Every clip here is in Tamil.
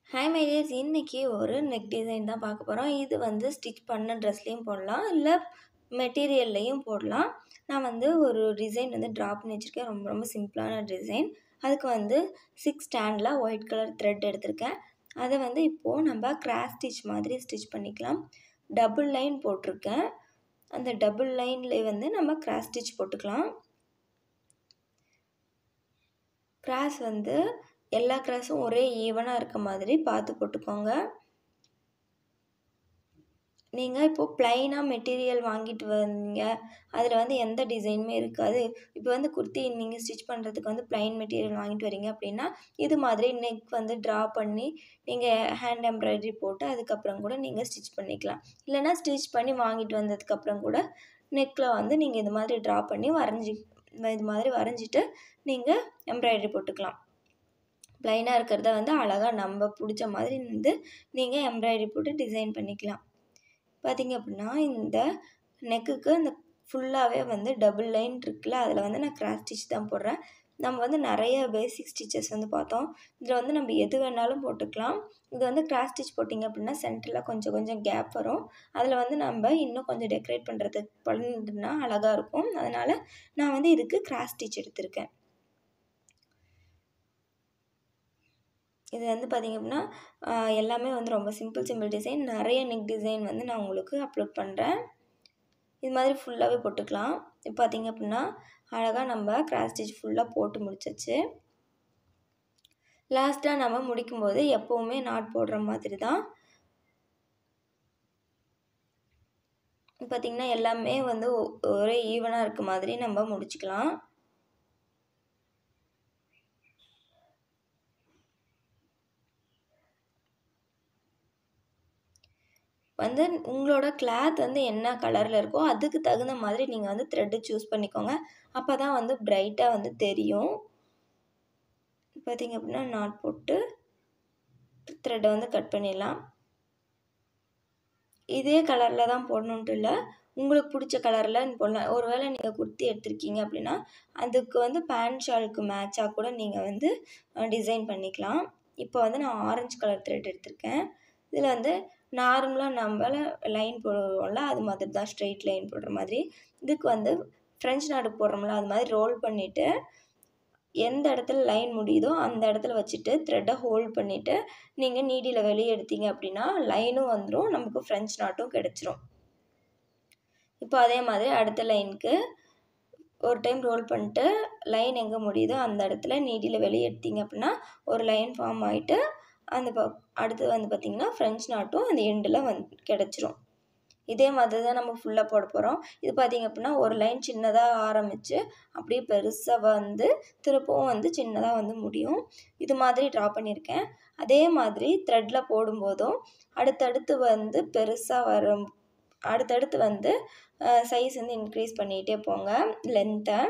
ஹாய் மை டியர்ஸ் இன்னைக்கு ஒரு நெக் டிசைன் தான் பார்க்க போகிறோம் இது வந்து ஸ்டிச் பண்ண ட்ரெஸ்லேயும் போடலாம் இல்லை மெட்டீரியல்லையும் போடலாம் நான் வந்து ஒரு டிசைன் வந்து ட்ரா பண்ணி வச்சுருக்கேன் ரொம்ப ரொம்ப சிம்பிளான டிசைன் அதுக்கு வந்து சிக்ஸ் ஸ்டாண்டில் ஒயிட் கலர் த்ரெட் எடுத்திருக்கேன் அதை வந்து இப்போது நம்ம கிராஸ் ஸ்டிச் மாதிரி ஸ்டிச் பண்ணிக்கலாம் டபுள் லைன் போட்டிருக்கேன் அந்த டபுள் லைனில் வந்து நம்ம கிராஸ் ஸ்டிச் போட்டுக்கலாம் கிராஸ் வந்து எல்லா கிராஸும் ஒரே ஈவனாக இருக்க மாதிரி பார்த்து போட்டுக்கோங்க நீங்கள் இப்போது ப்ளைனாக மெட்டீரியல் வாங்கிட்டு வந்தீங்க அதில் வந்து எந்த டிசைனுமே இருக்காது இப்போ வந்து குர்த்தி நீங்கள் ஸ்டிச் பண்ணுறதுக்கு வந்து ப்ளைன் மெட்டீரியல் வாங்கிட்டு வரீங்க அப்படின்னா இது மாதிரி நெக் வந்து ட்ரா பண்ணி நீங்கள் ஹேண்ட் எம்ப்ராய்டரி போட்டு அதுக்கப்புறம் கூட நீங்கள் ஸ்டிச் பண்ணிக்கலாம் இல்லைனா ஸ்டிச் பண்ணி வாங்கிட்டு வந்ததுக்கப்புறம் கூட நெக்கில் வந்து நீங்கள் இது மாதிரி ட்ரா பண்ணி வரைஞ்சி இது மாதிரி வரைஞ்சிட்டு நீங்கள் எம்ப்ராய்டரி போட்டுக்கலாம் ப்ளைனாக இருக்கிறத வந்து அழகாக நம்ம பிடிச்ச மாதிரி வந்து நீங்கள் எம்ப்ராய்டரி போட்டு டிசைன் பண்ணிக்கலாம் பார்த்திங்க அப்படின்னா இந்த நெக்குக்கு இந்த ஃபுல்லாகவே வந்து டபுள் லைன் இருக்குல்ல அதில் வந்து நான் கிராஸ் ஸ்டிச் தான் போடுறேன் நம்ம வந்து நிறைய பேசிக் ஸ்டிச்சஸ் வந்து பார்த்தோம் இதில் வந்து நம்ம எது வேணாலும் போட்டுக்கலாம் இது வந்து கிராஸ் ஸ்டிச் போட்டிங்க அப்படின்னா சென்டரில் கொஞ்சம் கொஞ்சம் கேப் வரும் அதில் வந்து நம்ம இன்னும் கொஞ்சம் டெக்கரேட் பண்ணுறதுக்கு பண்ணிட்டுனா அழகாக இருக்கும் அதனால் நான் வந்து இதுக்கு கிராஸ் ஸ்டிச் எடுத்திருக்கேன் இது வந்து பார்த்திங்க அப்படின்னா எல்லாமே வந்து ரொம்ப சிம்பிள் சிம்பிள் டிசைன் நிறைய நெக் டிசைன் வந்து நான் உங்களுக்கு அப்லோட் பண்ணுறேன் இது மாதிரி ஃபுல்லாகவே போட்டுக்கலாம் இப்போ பார்த்திங்க அப்படின்னா அழகாக நம்ம கிராஸ் ஸ்டிச் ஃபுல்லாக போட்டு முடிச்சாச்சு லாஸ்ட்டாக நம்ம முடிக்கும்போது எப்போவுமே நாட் போடுற மாதிரி தான் பார்த்திங்கன்னா எல்லாமே வந்து ஒரே ஈவனாக இருக்க மாதிரி நம்ம முடிச்சுக்கலாம் வந்து உங்களோட கிளாத் வந்து என்ன கலரில் இருக்கோ அதுக்கு தகுந்த மாதிரி நீங்கள் வந்து த்ரெட்டு சூஸ் பண்ணிக்கோங்க அப்போ தான் வந்து பிரைட்டாக வந்து தெரியும் பார்த்திங்க அப்படின்னா நாட் போட்டு த்ரெட்டை வந்து கட் பண்ணிடலாம் இதே கலரில் தான் போடணுன்ட்டு இல்லை உங்களுக்கு பிடிச்ச கலரில் போடலாம் ஒரு வேளை நீங்கள் குர்த்தி எடுத்திருக்கீங்க அப்படின்னா அதுக்கு வந்து பேண்ட் ஷாலுக்கு மேட்சாக கூட நீங்கள் வந்து டிசைன் பண்ணிக்கலாம் இப்போ வந்து நான் ஆரஞ்சு கலர் த்ரெட் எடுத்திருக்கேன் இதில் வந்து நார்மலாக நம்ம லைன் போடுவோம்ல அது மாதிரி தான் ஸ்ட்ரெயிட் லைன் போடுற மாதிரி இதுக்கு வந்து ஃப்ரெஞ்ச் நாடு போடுறோம்ல அது மாதிரி ரோல் பண்ணிவிட்டு எந்த இடத்துல லைன் முடியுதோ அந்த இடத்துல வச்சுட்டு த்ரெட்டை ஹோல்ட் பண்ணிவிட்டு நீங்கள் நீடியில் வெளியே எடுத்தீங்க அப்படின்னா லைனும் வந்துடும் நமக்கு ஃப்ரெஞ்ச் நாட்டும் கிடச்சிரும் இப்போ அதே மாதிரி அடுத்த லைனுக்கு ஒரு டைம் ரோல் பண்ணிட்டு லைன் எங்கே முடியுதோ அந்த இடத்துல நீடியில் வெளியே எடுத்தீங்க அப்படின்னா ஒரு லைன் ஃபார்ம் ஆகிட்டு அந்த ப அடுத்து வந்து பார்த்திங்கன்னா ஃப்ரெஞ்ச் நாட்டும் அந்த எண்டில் வந்து கிடச்சிரும் இதே மாதிரி தான் நம்ம ஃபுல்லாக போட போகிறோம் இது பார்த்திங்க அப்படின்னா ஒரு லைன் சின்னதாக ஆரம்பித்து அப்படியே பெருசாக வந்து திருப்பவும் வந்து சின்னதாக வந்து முடியும் இது மாதிரி ட்ரா பண்ணியிருக்கேன் அதே மாதிரி த்ரெட்டில் போடும்போதும் அடுத்தடுத்து வந்து பெருசாக வரும் அடுத்தடுத்து வந்து சைஸ் வந்து இன்க்ரீஸ் பண்ணிகிட்டே போங்க லென்த்தை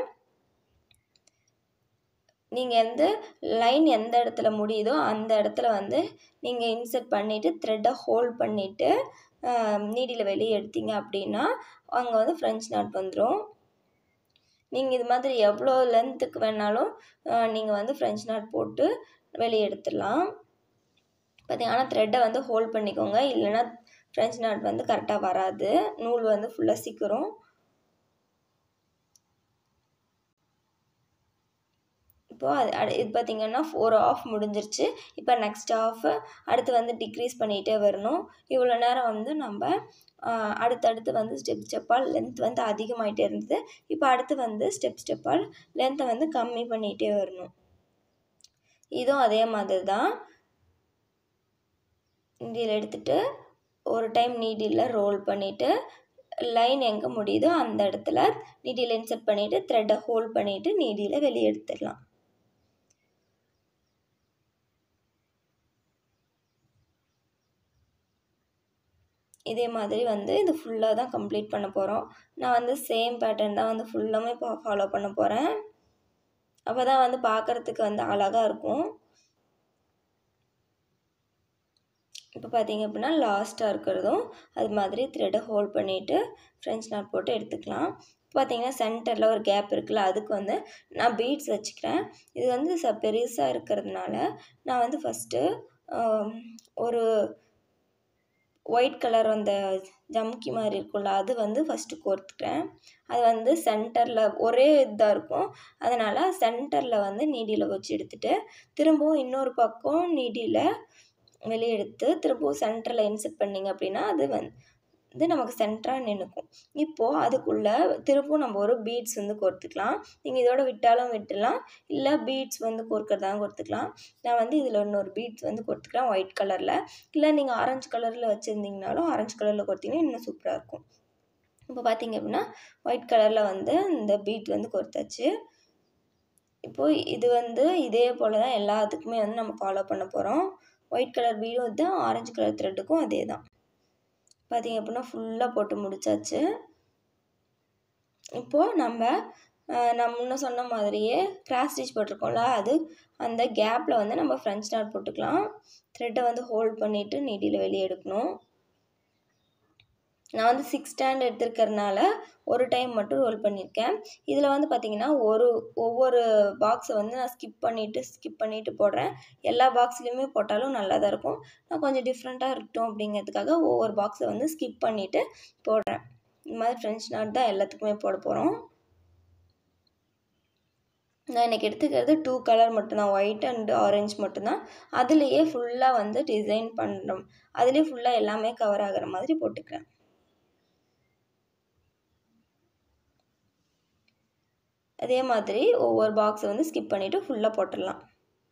நீங்கள் வந்து லைன் எந்த இடத்துல முடியுதோ அந்த இடத்துல வந்து நீங்கள் இன்சர்ட் பண்ணிவிட்டு த்ரெட்டை ஹோல்ட் பண்ணிவிட்டு நீடியில் வெளியே எடுத்தீங்க அப்படின்னா அங்கே வந்து ஃப்ரெஞ்ச் நாட் வந்துடும் நீங்கள் இது மாதிரி எவ்வளோ லென்த்துக்கு வேணாலும் நீங்கள் வந்து ஃப்ரெஞ்ச் நாட் போட்டு வெளியே எடுத்துடலாம் பார்த்தீங்கன்னா த்ரெட்டை வந்து ஹோல்ட் பண்ணிக்கோங்க இல்லைன்னா ஃப்ரெஞ்ச் நாட் வந்து கரெக்டாக வராது நூல் வந்து ஃபுல்லாக சீக்கிரம் இப்போது அது இது பார்த்திங்கன்னா ஃபோர் ஆஃப் முடிஞ்சிருச்சு இப்போ நெக்ஸ்ட் ஆஃப் அடுத்து வந்து டிக்ரீஸ் பண்ணிகிட்டே வரணும் இவ்வளோ நேரம் வந்து நம்ம அடுத்தடுத்து வந்து ஸ்டெப் ஸ்டெப்பால் லென்த் வந்து அதிகமாகிட்டே இருந்தது இப்போ அடுத்து வந்து ஸ்டெப் ஸ்டெப்பால் லென்த்தை வந்து கம்மி பண்ணிகிட்டே வரணும் இதுவும் அதே மாதிரி தான் நீடியில் எடுத்துகிட்டு ஒரு டைம் நீடியில் ரோல் பண்ணிவிட்டு லைன் எங்கே முடியுதோ அந்த இடத்துல நீடியில் இன்சர்ட் பண்ணிவிட்டு த்ரெட்டை ஹோல்ட் பண்ணிவிட்டு நீடியில் வெளியே எடுத்துடலாம் இதே மாதிரி வந்து இது ஃபுல்லாக தான் கம்ப்ளீட் பண்ண போகிறோம் நான் வந்து சேம் பேட்டர்ன் தான் வந்து ஃபுல்லாமே இப்போ ஃபாலோ பண்ண போகிறேன் அப்போ தான் வந்து பார்க்குறதுக்கு வந்து அழகாக இருக்கும் இப்போ பார்த்தீங்க அப்படின்னா லாஸ்ட்டாக இருக்கிறதும் அது மாதிரி த்ரெட்டை ஹோல்ட் பண்ணிவிட்டு ஃப்ரெஞ்ச் நாட் போட்டு எடுத்துக்கலாம் பார்த்தீங்கன்னா சென்டரில் ஒரு கேப் இருக்குல்ல அதுக்கு வந்து நான் பீட்ஸ் வச்சுக்கிறேன் இது வந்து ச பெருசாக இருக்கிறதுனால நான் வந்து ஃபஸ்ட்டு ஒரு ஒயிட் கலர் அந்த ஜம்கி மாதிரி இருக்கும்ல அது வந்து ஃபஸ்ட்டு கோர்த்துக்கிறேன் அது வந்து சென்டரில் ஒரே இதாக இருக்கும் அதனால் சென்டரில் வந்து நீடியில் வச்சு எடுத்துகிட்டு திரும்பவும் இன்னொரு பக்கம் நீடியில் வெளியே எடுத்து திரும்பவும் சென்டரில் இன்செர்ட் பண்ணிங்க அப்படின்னா அது வந்து இது நமக்கு சென்டராக நின்றுக்கும் இப்போது அதுக்குள்ளே திரும்பவும் நம்ம ஒரு பீட்ஸ் வந்து கோர்த்துக்கலாம் நீங்கள் இதோட விட்டாலும் விட்டுலாம் இல்லை பீட்ஸ் வந்து கோர்க்கறதாலும் கோர்த்துக்கலாம் நான் வந்து இதில் இன்னொரு பீட்ஸ் வந்து கோர்த்துக்கிறேன் ஒயிட் கலரில் இல்லை நீங்கள் ஆரஞ்சு கலரில் வச்சுருந்தீங்கனாலும் ஆரஞ்சு கலரில் கோர்த்திங்கன்னா இன்னும் சூப்பராக இருக்கும் இப்போ பார்த்தீங்க அப்படின்னா ஒயிட் கலரில் வந்து இந்த பீட் வந்து கோர்த்தாச்சு இப்போது இது வந்து இதே போல் தான் எல்லாத்துக்குமே வந்து நம்ம ஃபாலோ பண்ண போகிறோம் ஒயிட் கலர் பீடும் இதுதான் ஆரஞ்சு கலர் த்ரெட்டுக்கும் அதே தான் பார்த்திங்க அப்படின்னா ஃபுல்லாக போட்டு முடிச்சாச்சு இப்போது நம்ம நான் முன்ன சொன்ன மாதிரியே கிராஸ் ஸ்டிச் போட்டிருக்கோம்ல அது அந்த கேப்பில் வந்து நம்ம ஃப்ரெஞ்ச் நாட் போட்டுக்கலாம் த்ரெட்டை வந்து ஹோல்ட் பண்ணிவிட்டு நீடியில் வெளியே எடுக்கணும் நான் வந்து சிக்ஸ் ஸ்டாண்ட் எடுத்துருக்கறனால ஒரு டைம் மட்டும் ரோல் பண்ணியிருக்கேன் இதில் வந்து பார்த்திங்கன்னா ஒரு ஒவ்வொரு பாக்ஸை வந்து நான் ஸ்கிப் பண்ணிவிட்டு ஸ்கிப் பண்ணிவிட்டு போடுறேன் எல்லா பாக்ஸ்லேயுமே போட்டாலும் நல்லா தான் இருக்கும் நான் கொஞ்சம் டிஃப்ரெண்ட்டாக இருக்கட்டும் அப்படிங்கிறதுக்காக ஒவ்வொரு பாக்ஸை வந்து ஸ்கிப் பண்ணிவிட்டு போடுறேன் இந்த மாதிரி ஃப்ரெஞ்ச் நாட் தான் எல்லாத்துக்குமே போட போகிறோம் நான் இன்றைக்கி எடுத்துக்கிறது டூ கலர் மட்டும்தான் ஒயிட் அண்ட் ஆரஞ்சு மட்டும்தான் அதுலேயே ஃபுல்லாக வந்து டிசைன் பண்ணுறோம் அதுலேயே ஃபுல்லாக எல்லாமே கவர் ஆகிற மாதிரி போட்டுக்கிறேன் அதே மாதிரி ஒவ்வொரு பாக்ஸை வந்து ஸ்கிப் பண்ணிவிட்டு ஃபுல்லாக போட்டுடலாம்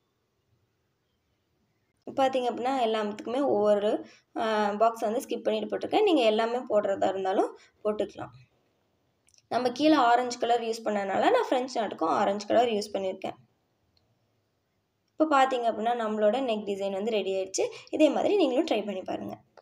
பார்த்திங்க அப்படின்னா எல்லாத்துக்குமே ஒவ்வொரு பாக்ஸ் வந்து ஸ்கிப் பண்ணிட்டு போட்டிருக்கேன் நீங்கள் எல்லாமே போடுறதா இருந்தாலும் போட்டுக்கலாம் நம்ம கீழே ஆரஞ்சு கலர் யூஸ் பண்ணனால நான் ஃப்ரெஞ்ச் நாட்டுக்கும் ஆரஞ்சு கலர் யூஸ் பண்ணியிருக்கேன் இப்போ பார்த்தீங்க அப்படின்னா நம்மளோட நெக் டிசைன் வந்து ரெடி ஆயிடுச்சு இதே மாதிரி நீங்களும் ட்ரை பண்ணி பாருங்கள்